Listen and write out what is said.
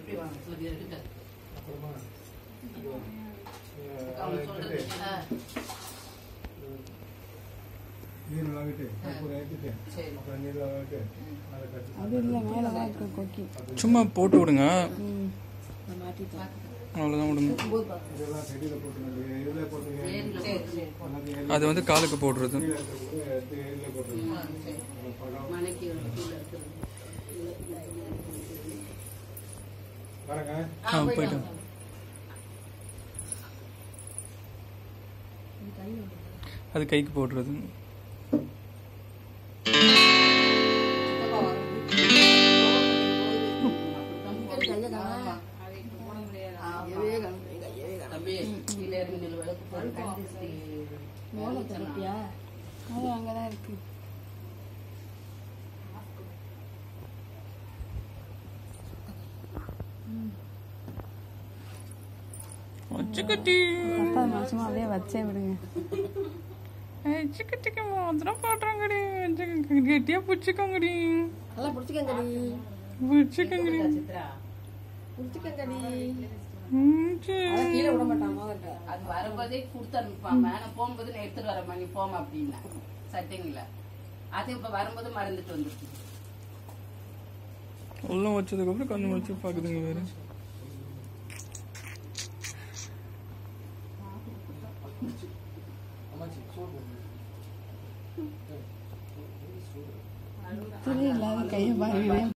இப்படி வாங்க சொல்லி இருக்கு அப்புறமா இது, அஹ், அவங்க அதை சொல்றது எடுத்துட்டு, ஆ, நீர் வாங்கிட்டு கற்பூரம் ஏற்றிட்டு சரி அப்புறம் நீர் வாங்கிட்டு அதை கட்டி அது இல்லை மேலே தான் இருக்கு கொக்கி சும்மா போட்டு விடுங்க ம் நான் மாட்டிட்டேன் அவ்வளோதான் விடுங்க இதெல்லாம் செடியில் போட்டுருங்க இதில் போட்டுருங்க ஏரியில் சரி சரி எல்லாத்தையும் ஏரியில் அது வந்து காலுக்கு போடுறது கீழே இருக்கிறது எடுத்து ஏரியில் போட்டுருங்க சரி அப்புறம் பழம் மனைக்கு கீழே இருக்குது வரேங்க ஆ போயிட்டு அது கைக்கு போடுறது அது அங்கே தான் இருக்கு வச்சுக்கட்டி பத்தாவது மாசமா அப்படியே வச்சே விடுங்க வச்சுக்கட்டிக்கு மோதிரம் போடுறாங்கடி வச்சுக்க கெட்டியா பிடிச்சிக்கோங்கடி நல்லா பிடிச்சிக்கங்கடி பிடிச்சிக்கோங்கடி பிடிச்சிக்கங்கடி ம், சரி. அதான் கீழே விட மாட்டான் மோதிரத்தை அது வரும்போதே கொடுத்து அனுப்பாம நான் போகும்போது நான் எடுத்துட்டு வரேன் நீ போமா அப்படின்னா சட்டிங்கள அது இப்ப வரும்போது மறந்துட்டு வந்துருச்சு உள்ள வச்சதுக்கு அப்புறம் கண்ணு வச்சு பாக்குதுங்க வேற தெரியல கையை பாருங்க